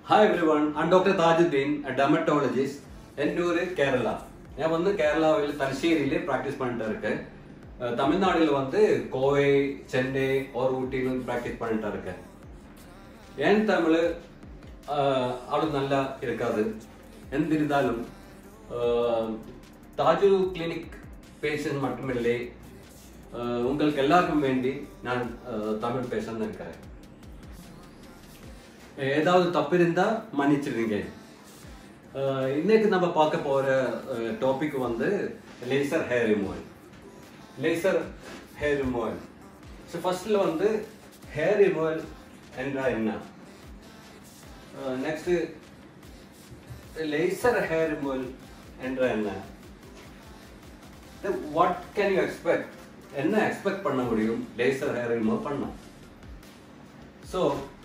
Hi everyone I doctor Tajuddin dermatologist എന്നൂർ കേരള ഞാൻ வந்து கேரளாவில் தலசேரியிலே ப்ராக்டிஸ் பண்ணிட்டு இருக்கேன் அஹ் தமிழ்நாடுல வந்து கோவை சென்னை ஒரு ஊட்டியிலும் ப்ராக்டிஸ் பண்ணிட்டு இருக்கேன் ஏன் தமிழ் அவ்வளோ நல்லா இருக்காது എന്നിരുന്നാലും താജു ക്ലിനിക് പേഷ്യൻ மட்டுமில்லை அஹ் உங்களுக்கு எல்லாருக்கும் வேண்டி நான் அஹ், தமிழ் பேசணும்னு இருக்கிறேன் ஏதாவது தப்பு இருந்தா மன்னிச்சிருங்க அஹ் இன்னைக்கு நம்ம பார்க்க போற டாபிக் வந்து laser hair removal laser hair removal so ஃபர்ஸ்ட்ல வந்து ஹேர் ரிமூவல் என்றா என்ன நெக்ஸ்ட் லேசர் ஹேர் ரிமூவல் என்றா என்ன வாட் கேன் யூ எக்ஸ்பெக்ட் என்ன எக்ஸ்பெக்ட் பண்ண முடியும் லேசர் ஹேர் ரிமூவ் பண்ண so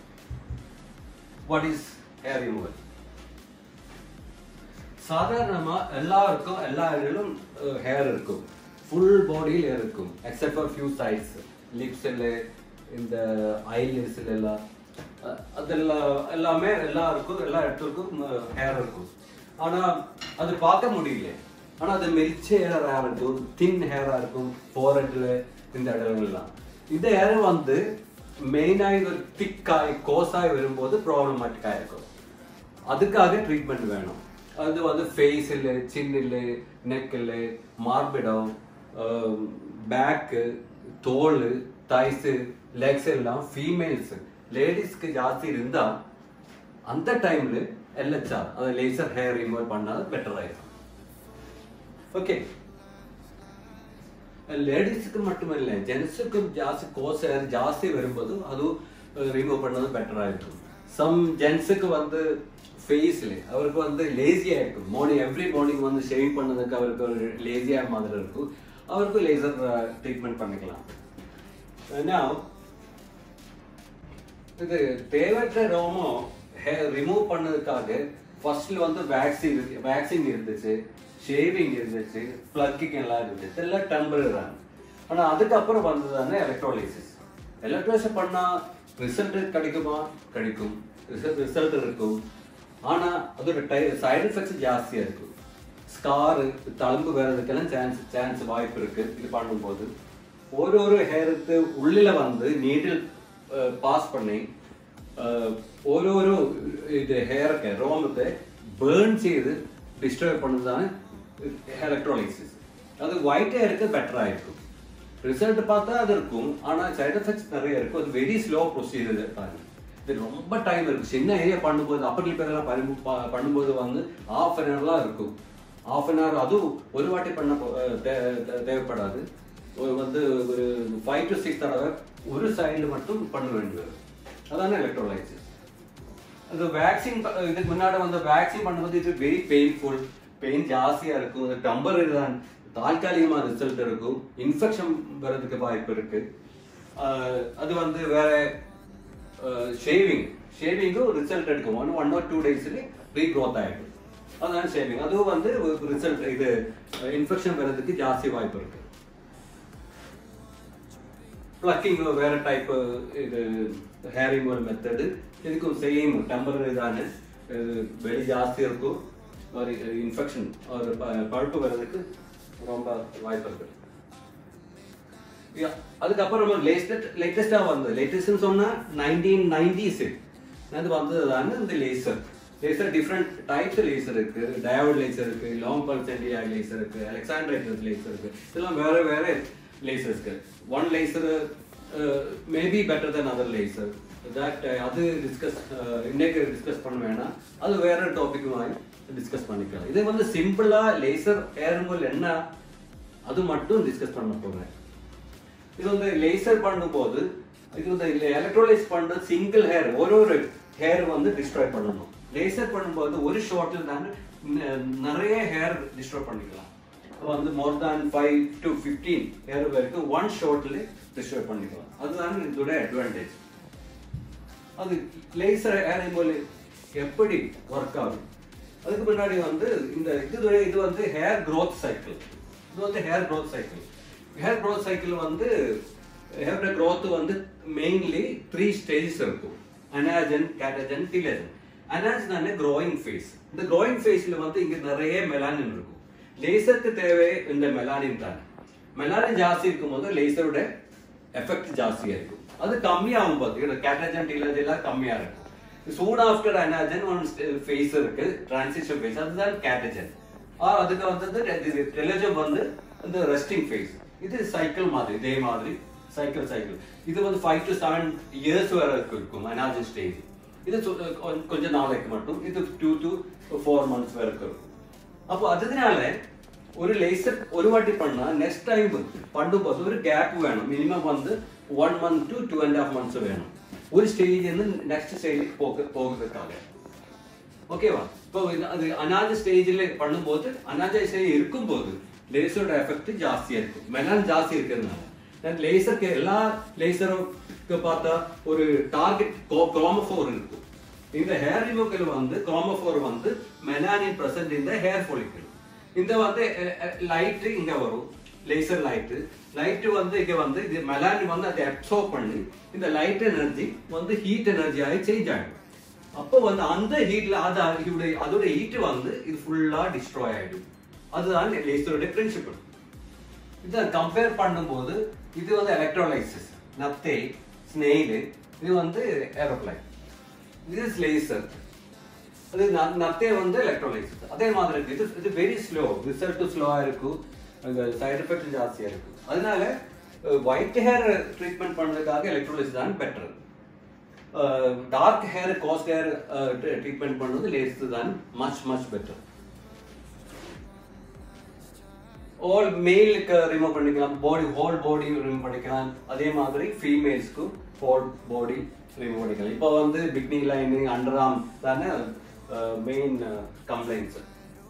what is hair removal சாதாரணமா எல்லாருக்கும் எல்லா இடங்களும் ஹேர் இருக்கும் ஃபுல் பாடியில் இருக்கும் எக்ஸப்ட் ஃபார் ஃபியூ சைட்ஸ் லிப்ஸில் இந்த ஐலிட்ஸில் எல்லாம் அஹ் அதெல்லாம் எல்லாமே எல்லாருக்கும் எல்லா இடத்துக்கும் ஹேர் இருக்கும் ஆனா அது பார்க்க முடியல ஆனா அது மெரிச்ச ஹேரா இருக்கும் தின் ஹேரா இருக்கும் ஃபோரட்ல இந்த இடங்கள்லாம் இந்த ஹேர் வந்து மெயினாக ஒரு திக்காய் கோஸாய் வரும்போது ப்ராப்ளமேட்டிக்காக இருக்கும் அதுக்காக ட்ரீட்மெண்ட் வேணும் அது வந்து ஃபேஸில் சின்னில் நெக்கில் மார்பிடம் பேக்கு தோல் தைஸு லெக்ஸ் எல்லாம் ஃபீமேல்ஸ் லேடிஸ்க்கு ஜாஸ்தி இருந்தா அந்த டைம்ல எல்ஹெச்ஆர் அது லேசர் ஹேர் ரிமூவ் பண்ணால் பெட்டர் ஆயிருக்கும் ஓகே ಲೇಡೀಸ್ಗೆ மட்டுமல்ல ஜென்ஸுக்கும் ஜாஸ்தி கோஸ் ஹேர் ஜாஸ்தி வரும்போது அது ரிமூவ் பண்ணது பெட்டரா இருக்கும் சம் ஜென்ஸுக்கு வந்து ஃபேஸ்ல அவருக்கு வந்து லேசியா இருக்கும் மார்னிங் எவ்ரி மார்னிங் வந்து ஷேவிங் பண்ணதுக்கு அவருக்கு ஒரு லேசியா மாதிரி இருக்கும் அவருக்கு லேசர் ட்ரீட்மெண்ட் பண்ணிக்கலாம் ஏன்னா இது தேவையற்ற ரோமம் ரிமூவ் பண்ணதுக்காக ஃபர்ஸ்ட்ல வந்து வேக்சின் வேக்சின் இருந்துச்சு ஷேவிங் இருந்துச்சு பிளக்கிங் எல்லாம் இருந்துச்சு எல்லாம் டெம்பரரி தான் ஆனா அதுக்கப்புறம் வந்ததுதானே எலக்ட்ரோலைசிஸ் எலக்ட்ரோலைசிஸ் பண்ணா ரிசல்ட் கிடைக்குமா கிடைக்கும் ரிசல்ட் இருக்கும் ஆனா அதோட சைடு எஃபெக்ட்ஸ் ஜாஸ்தியா இருக்கும் ஸ்காரு தழும்பு வர்றதுக்கெல்லாம் சான்ஸ் சான்ஸ் வாய்ப்பு இருக்கு இது பண்ணும்போது ஒரு ஒரு ஹேருக்கு உள்ளில வந்து நீடில் பாஸ் பண்ணி அஹ், ஒரு ஒரு இது ஹேருக்கு ரோமத்தை பேர்ன் செய்து டிஸ்ட்ராய் பண்ணதுதானே எலக்ட்ரோலைசிஸ் அது ஒயிட் ஹேருக்கு பெட்டரா இருக்கும் ரிசல்ட் பார்த்தா அது இருக்கும் ஆனா சைடு எஃபெக்ட்ஸ் நிறைய இருக்கும் அது வெரி ஸ்லோ ப்ரொசீஜர் பாருங்க இது ரொம்ப டைம் இருக்கு சின்ன ஏரியா பண்ணும்போது அப்பர் லிப்பர்லாம் பண்ணும்போது வந்து ஆஃப் அன் ஹவர்லாம் இருக்கும் ஆஃப் அன் ஹவர் அதுவும் ஒரு வாட்டி பண்ண போ- அஹ் தே- தே- தேவைப்படாது ஒரு வந்து ஒரு ஃபைவ் டு சிக்ஸ் தடவை ஒரு சைடில் மட்டும் பண்ண வேண்டி வரும் அதான எலக்ட்ரோலைசிஸ் அது வேக்சின் இதுக்கு முன்னாடி வந்து வேக்சின் பண்ணும்போது இது வெரி பெயின்ஃபுல் பெயின் ஜாஸ்தியா இருக்கும் அது டம்பர் தான் தாற்காலிகமா ரிசல்ட் இருக்கும் இன்ஃபெக்ஷன் வர்றதுக்கு வாய்ப்பு இருக்கு ஆஹ் அது வந்து வேற ஷேவிங் ஷேவிங்கும் ரிசல்ட் எடுக்கும் ஒன் ஒன் ஆர் டூ டேஸ்ல ரீக்ரோத் ஆயிடும் அதான் ஷேவிங் அதுவும் வந்து ரிசல்ட் இது இன்ஃபெக்ஷன் வர்றதுக்கு ஜாஸ்தி வாய்ப்பு இருக்கு பிளக்கிங் வேற டைப் இது ஹேர் ரிமூவல் மெத்தடு இதுக்கும் சேம் டெம்பரரி தானே இது வெளி ஜாஸ்தி இருக்கும் ஒரு இன்ஃபெக்ஷன் ஒரு ப- பழுப்பு வர்றதுக்கு ரொம்ப வாய்ப்பு இருக்கு Yeah. அதுக்கப்புறம் லேட்டஸ்ட் லேட்டஸ்டா வந்தது லேட்டஸ்ட்னு சொன்னா நைன்டீன் நைன்டிஸ் அது வந்தது தானே இந்த laser laser different types laser இருக்கு டயோட் லேசர் இருக்கு லாங் பல்ஸ் என்டிஆர் லேசர் இருக்கு அலெக்சாண்ட்ரைட்டஸ் லேசர் இருக்கு இதெல்லாம் வேற வேற லேசர்ஸ்க்கு one laser maybe better than other laser that அது டிஸ்கஸ் இன்னைக்கு டிஸ்கஸ் பண்ண வேணாம் அது வேற டாபிக்குമായി டிஸ்கஸ் பண்ணிக்கலாம் இது வந்து சிம்பிளா லேசர் ஏறும்போது என்ன அது மட்டும் டிஸ்கஸ் பண்ண போறேன் இது வந்து லேசர் பண்ணும்போது இது வந்து எலக்ட்ரோலைஸ் பண்றது சிங்கிள் ஹேர் ஒரு ஒரு ஹேர் வந்து டிஸ்ட்ராய் பண்ணணும் லேசர் பண்ணும்போது ஒரு ஷார்ட்ல தானே ந- நிறைய ஹேர் டிஸ்ட்ராய் பண்ணிக்கலாம் அப்ப வந்து more than five to fifteen hair வரைக்கும் ஒன் ஷார்ட்ல டிஸ்ட்ராய் பண்ணிக்கலாம் அதுதான் இதோட அட்வான்டேஜ் அது லேசர் ஹேர் ரிமூவல் எப்படி ஒர்க் ஆகும் அதுக்கு முன்னாடி வந்து இந்த இது இது வந்து ஹேர் growth சைக்கிள் இது வந்து hair growth cycle hair growth cycle வந்து ஹேர் growth வந்து மெயின்லி த்ரீ ஸ்டேஜஸ் இருக்கும் அனாஜன் கேட்டஜன் டிலஜன் அனாஜ் தானே க்ரோயிங் ஃபேஸ் இந்த க்ரோயிங் ஃபேஸ்ல வந்து இங்க நிறைய மெலானின் இருக்கும் லேசருக்கு தேவை இந்த மெலானின் தான் மெலானின் ஜாஸ்தி இருக்கும்போது லேசரோட எஃபெக்ட் ஜாஸ்தியா இருக்கும் அது கம்மியாகும் போது கேட்டஜன் டீலஜ் எல்லாம் கம்மியா இருக்கும் soon after anagen one phase இருக்கு டிரான்சிஷன் ஃபேஸ் அதுதான் கேட்டஜன் அதுக்கு வந்து டெலஜம் வந்து இந்த ரெஸ்டிங் ஃபேஸ் இது சைக்கிள் மாதிரி இதே மாதிரி சைக்கிள் சைக்கிள் இது வந்து ஃபைவ் டு செவன் இயர்ஸ் வரைக்கும் இருக்கும் அனாஜன் ஸ்டேஜ் இது சொ- கொ- கொஞ்ச நாளைக்கு மட்டும் இது டூ டு ஃபோர் மந்த்ஸ் வரைக்கும் இருக்கும் அப்போ அதனால ஒரு லேசர் ஒரு வாட்டி பண்ணா நெக்ஸ்ட் டைம் பண்ணும்போது ஒரு கேப் வேணும் மினிமம் வந்து one month to two and half months வேணும் ஒரு ஸ்டேஜ் இருந்து நெக்ஸ்ட் ஸ்டேஜுக்கு போக போகிறதுக்காக ஓகேவா இப்போ இது அது அனாஜ ஸ்டேஜில் பண்ணும்போது அனாஜ ஸ்டேஜ் இருக்கும்போது லேசரோட எஃபெக்ட் ஜாஸ்தியா இருக்கும் மெலான் ஜாஸ்தி இருக்கிறதுனால லேசருக்கு எல்லா லேசருக்கு பார்த்தா ஒரு டார்கெட் குரோமோஃபோர் இருக்கும் இந்த ஹேர் ரிமூவல் வந்து குரோமோஃபோர் வந்து மெலானின் பிரசன்ட் இந்த ஹேர் follicle இந்த வந்து லைட் இங்க வரும் லேசர் லைட் லைட் வந்து இங்க வந்து இது மெலானின் வந்து அதை அப்சர்வ் பண்ணி இந்த லைட் எனர்ஜி வந்து ஹீட் எனர்ஜி ஆகி சேஞ்ச் ஆகிடும் அப்போ வந்து அந்த ஹீட்ல அது அதோட அதோட ஹீட் வந்து இது ஃபுல்லா டிஸ்ட்ராய் ஆயிடும் அதுதான் லேசரோட பிரின்சிபல் இதை கம்பேர் பண்ணும்போது இது வந்து எலக்ட்ரோலைசிஸ் நத்தை ஸ்னெயில் இது வந்து ஏரோப்ளைன் இது லேசர் அது ந- நத்தை வந்து எலக்ட்ரோலைசிஸ் அதே மாதிரி இருக்கு இது இது வெரி ஸ்லோ ரிசல்ட் ஸ்லோவா இருக்கும் சைடு எஃபெக்ட் ஜாஸ்தியா இருக்கும் அதனால ஒயிட் ஹேர் ட்ரீட்மெண்ட் பண்றதுக்காக எலக்ட்ரோலைசிஸ் தான் பெட்டர் டார்க் ஹேர் காஸ்ட் ஹேர் ட்ரீட்மெண்ட் பண்ணுறது லேஸ் தான் மச் மச் பெட்டர் ஆல் மேலுக்கு ரிமூவ் பண்ணிக்கலாம் பாடி ஹோல் பாடி ரிமூவ் பண்ணிக்கலாம் அதே மாதிரி ஃபீமேல்ஸ்க்கு ஹோல் பாடி ரிமூவ் பண்ணிக்கலாம் இப்போ வந்து பிக்னி லைன் அண்டர் ஆர்ம் தானே மெயின் கம்ப்ளைண்ட்ஸ்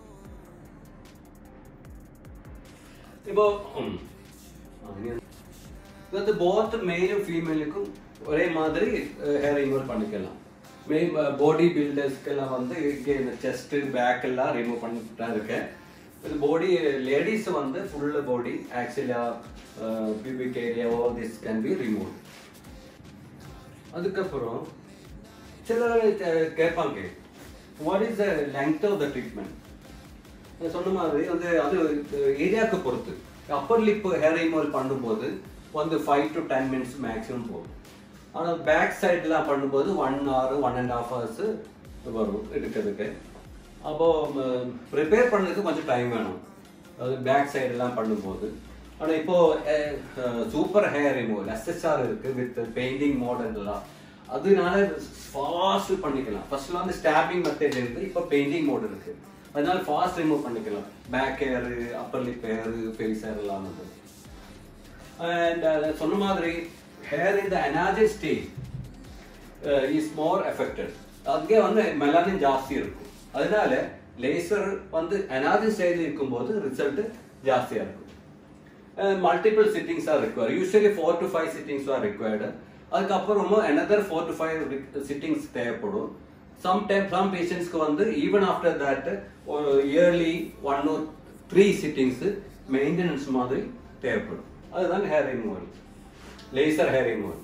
இப்போ ம், ஆ, இனி இது வந்து போத் மேலும் ஃபீமேலுக்கும் ஒரே மாதிரி ஹேர் ரிமூவ் பண்ணிக்கலாம் மெயின் பாடி பில்டர்ஸ்க்கெல்லாம் வந்து இங்கே இந்த செஸ்ட் பேக் எல்லாம் ரிமூவ் பண்ணிட்டு தான் இருக்கேன் இது பாடி லேடிஸ் வந்து full body actually pubic area all this can be remove அதுக்கப்புறம் சிலர் அஹ், கேட்பாங்க what is the length of the treatment நான் சொன்ன மாதிரி வந்து அது ஏரியாவுக்கு பொறுத்து அப்பர் லிப் ஹேர் ரிமூவல் பண்ணும்போது வந்து five to ten minutes maximum போகும் ஆனால் பேக் சைட்லாம் பண்ணும்போது one hour one and half hours வரும் எடுக்கிறதுக்கு அப்போ ப்ரிப்பேர் பண்ணதுக்கு கொஞ்சம் டைம் வேணும் அது பேக் சைடெல்லாம் பண்ணும்போது ஆனால் இப்போ சூப்பர் ஹேர் ரிமூவல் எஸ்எஸ்ஆர் இருக்கு வித் பெயிண்டிங் மாடல் எல்லாம் அதனால ஃபாஸ்ட் பண்ணிக்கலாம் ஃபர்ஸ்ட்ல வந்து ஸ்டாப்பிங் மெத்தட் இருக்கு இப்போ பெயிண்டிங் மோட் இருக்கு அதனால ஃபாஸ்ட் ரிமூவ் பண்ணிக்கலாம் back hair upper lip hair face hair எல்லாம் வந்து அண்ட் சொன்ன மாதிரி hair in the anagen stage is more affected அங்கே வந்து மெலானின் ஜாஸ்தி இருக்கும் அதனால லேசர் வந்து அனாஜல் ஸ்டேஜ் இருக்கும்போது ரிசல்ட் ஜாஸ்தியா இருக்கும் multiple sittings are required usually four to five sittings are required அதுக்கப்புறமும் another four to five sittings தேவைப்படும் சம் டைம் சம் பேஷண்ட்ஸ்க்கு வந்து ஈவன் ஆஃப்டர் தட் ஒரு yearly one or three sittings maintenance மாதிரி தேவைப்படும் அதுதான் hair removal laser hair removal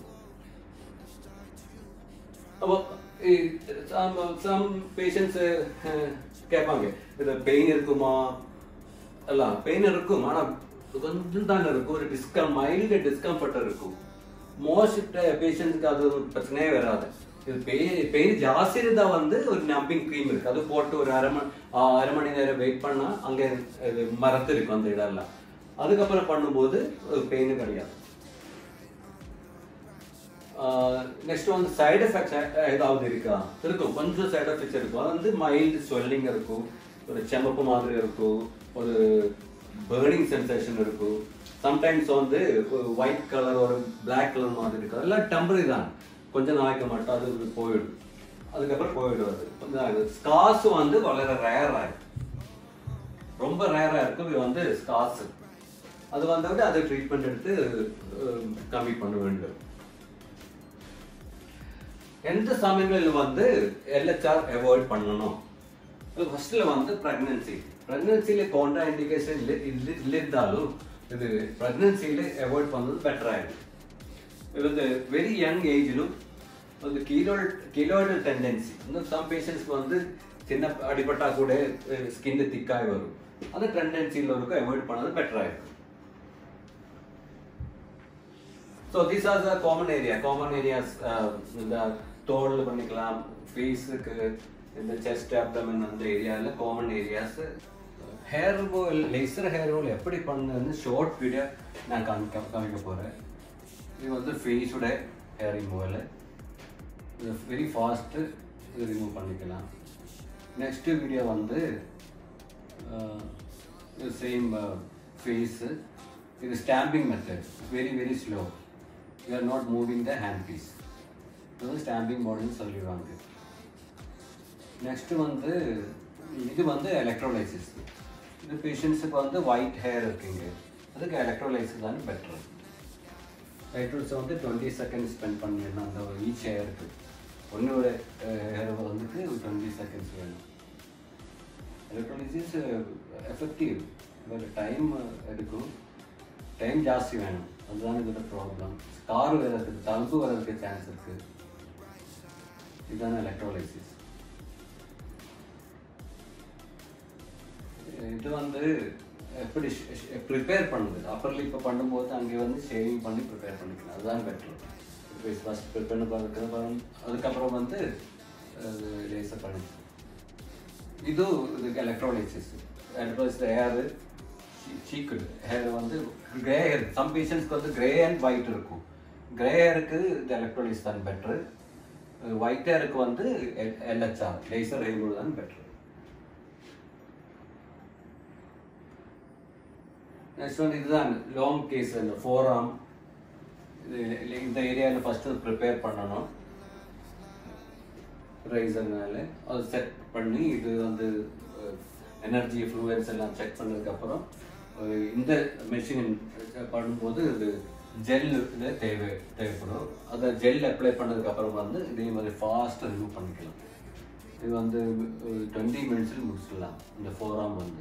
அப்போ some patients கேட்பாங்க இது பெயின் இருக்குமா எல்லாம் பெயின் இருக்கும் ஆனா கொஞ்சம் தான் இருக்கும் ஒரு டிஸ்கம் மைல்டு டிஸ்கம்ஃபர்ட் இருக்கும் மோஸ்ட் பேஷண்ட்ஸ்க்கு அது ஒரு பிரச்சனையே வராது இது பெயின் பெயின் ஜாஸ்தி இருந்தா வந்து ஒரு நம்பிங் க்ரீம் இருக்கு அது போட்டு ஒரு அரை மணி அரை மணி நேரம் வெயிட் பண்ணா அங்க அது மரத்து இருக்கும் அந்த இடம்லாம் அதுக்கப்புறம் பண்ணும்போது பெயின் கிடையாது நெக்ஸ்ட் வந்து சைடு எஃபெக்ட்ஸ் ஏதாவது இருக்கா இருக்கும் கொஞ்சம் சைடு எஃபெக்ட்ஸ் இருக்கும் அது வந்து மைல்டு ஸ்வெல்லிங் இருக்கும் ஒரு செமப்பு மாதிரி இருக்கும் ஒரு பேர்னிங் சென்சேஷன் இருக்கும் சம்டைம்ஸ் வந்து ஒயிட் கலர் ஒரு பிளாக் கலர் மாதிரி இருக்கும் அதெல்லாம் டெம்பரரி தான் கொஞ்ச நாளைக்கு மட்டும் அது போயிடும் அதுக்கப்புறம் போயிடுவாது கொஞ்சம் ஸ்கார்ஸ் வந்து வளர ரேர் ஆகும் ரொம்ப ரேரா இருக்கும் இது வந்து ஸ்கார்ஸ் அது வந்தவிட அதை ட்ரீட்மெண்ட் எடுத்து அஹ், கம்மி பண்ண வேண்டும் எந்த சமயங்களில் வந்து எல்ஹெச்ஆர் அவாய்ட் பண்ணணும் ஃபர்ஸ்ட்ல வந்து பிரெக்னன்சி பிரெக்னன்சியில கான்ட்ரா இண்டிகேஷன் இருந்தாலும் இது பிரெக்னன்சியில அவாய்ட் பண்ணது பெட்டர் ஆயிடும் இது வந்து வெரி யங் ஏஜிலும் வந்து கீலோய்டு கீலோய்டு டெண்டன்சி இன்னும் சம் பேஷண்ட்ஸ்க்கு வந்து சின்ன அடிபட்டா கூட ஸ்கின் திக்காகி வரும் அந்த டெண்டன்சியில் இருக்கும் அவாய்ட் பண்ணது பெட்டராக இருக்கும் so these are the common area common areas இந்த தோல் பண்ணிக்கலாம் ஃபேஸுக்கு இந்த செஸ்ட் அப்டமன் அந்த ஏரியாவில் common areas hair removal laser hair removal எப்படி பண்ணுன்னு ஷார்ட் வீடியோ நான் காமிக்க காமிக்க போகிறேன் இது வந்து ஃபேஸோட ஹேர் ரிமூவல் இது வெரி ஃபாஸ்ட்டு இது ரிமூவ் பண்ணிக்கலாம் நெக்ஸ்ட் வீடியோ வந்து சேம் ஃபேஸு இது stamping method very very slow you are not moving the hand piece இது வந்து ஸ்டாம்பிங் மாடல்னு சொல்லிடுவாங்க நெக்ஸ்ட்டு வந்து இது வந்து எலக்ட்ரோலைசிஸ் இது பேஷண்ட்ஸுக்கு வந்து ஒயிட் ஹேர் இருக்குங்க அதுக்கு எலக்ட்ரோலைசிஸ் தான் பெட்டர் எலக்ட்ரோலைஸ் வந்து டுவெண்ட்டி செகண்ட் ஸ்பெண்ட் பண்ணிடணும் அந்த ஈச் ஹேருக்கு ஒன்னோட ஹேர் வந்துட்டு டுவெண்ட்டி செகண்ட்ஸ் வேணும் எலக்ட்ரோலிசிஸ் எஃபெக்டிவ் பட் டைம் எடுக்கும் டைம் ஜாஸ்தி வேணும் அதுதான் இதோட ப்ராப்ளம் ஸ்கார் வர்றதுக்கு தழும்பு வர்றதுக்கு சான்ஸ் இருக்கு இதுதானே எலக்ட்ரோலைசிஸ் இது வந்து எப்படி ப்ரிப்பேர் பண்ணுது அப்பர் லிப்பை பண்ணும்போது அங்கே வந்து ஷேவிங் பண்ணி ப்ரிப்பேர் பண்ணிக்கலாம் அதுதான் பெட்டர் ஃபஸ்ட் ப்ரிப்பேர் பண்ணுறதுக்கு அதுக்கப்புறம் வந்து லேசர் பண்ணி ಇದು ಇದಕ್ಕೆ ಎಲೆಕ್ಟ್ರಾಲಿಸಿಸ್ ಎಲೆಕ್ಟ್ರಾಲಿಸಿಸ್ ಹೇರ್ சீக்கு ஹேர் வந்து கிரே ஹேர் சம் பேஷண்ட்ஸ்க்கு வந்து கிரே அண்ட் ஒயிட் இருக்கும் கிரே ஹேருக்கு இந்த எலக்ட்ராலிஸ் தான் பெட்ரு ஒயிட் ஹேருக்கு வந்து எல்ஹெச்ஆர் லேசர் ரிமூவ் தான் பெட்ரு நெக்ஸ்ட் வந்து இதுதான் லாங் கேஸ் இந்த ஃபோர் ஆம் இது இந்த ஏரியாவில் ஃபஸ்ட்டு ப்ரிப்பேர் பண்ணணும் ரைசர்னால அது செட் பண்ணி இது வந்து எனர்ஜி ஃப்ளூயன்ஸ் எல்லாம் செக் பண்ணதுக்கப்புறம் இந்த மெஷின் பண்ணும்போது இது ஜெல் இது தேவை தேவைப்படும் அதை ஜெல் அப்ளை பண்ணதுக்கப்புறம் வந்து இதே மாதிரி ஃபாஸ்ட்டாக ரிமூவ் பண்ணிக்கலாம் இது வந்து டுவெண்ட்டி மினிட்ஸில் முடிச்சிடலாம் இந்த ஃபோராம் வந்து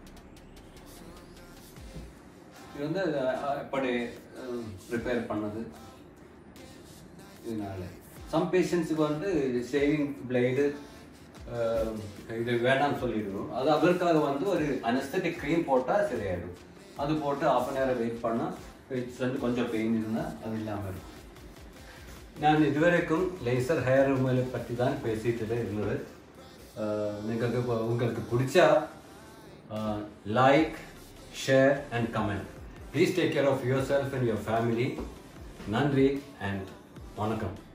இது வந்து எப்படி ப்ரிப்பேர் பண்ணது இதனால சம் பேஷண்ட்ஸுக்கு வந்து ஷேவிங் பிளேடு இது வேண்டாம்னு சொல்லிடுவோம் அது அதற்காக வந்து ஒரு அனஸ்தட்டிக் க்ரீம் போட்டால் சரியாயிடும் அது போட்டு ஆஃப் அன் ஹவர் வெயிட் பண்ணால் வந்து கொஞ்சம் பெயின் இருந்தால் அது இல்லாமல் இருக்கும் நான் இதுவரைக்கும் லேசர் ஹேர் ரிமூவலை பற்றி தான் பேசிட்டு இருந்தது നിങ്ങൾക്ക് உங்களுக்கு பிடிச்சா like share and comment please take care of yourself and your family நன்றி அண்ட் வணக்கம்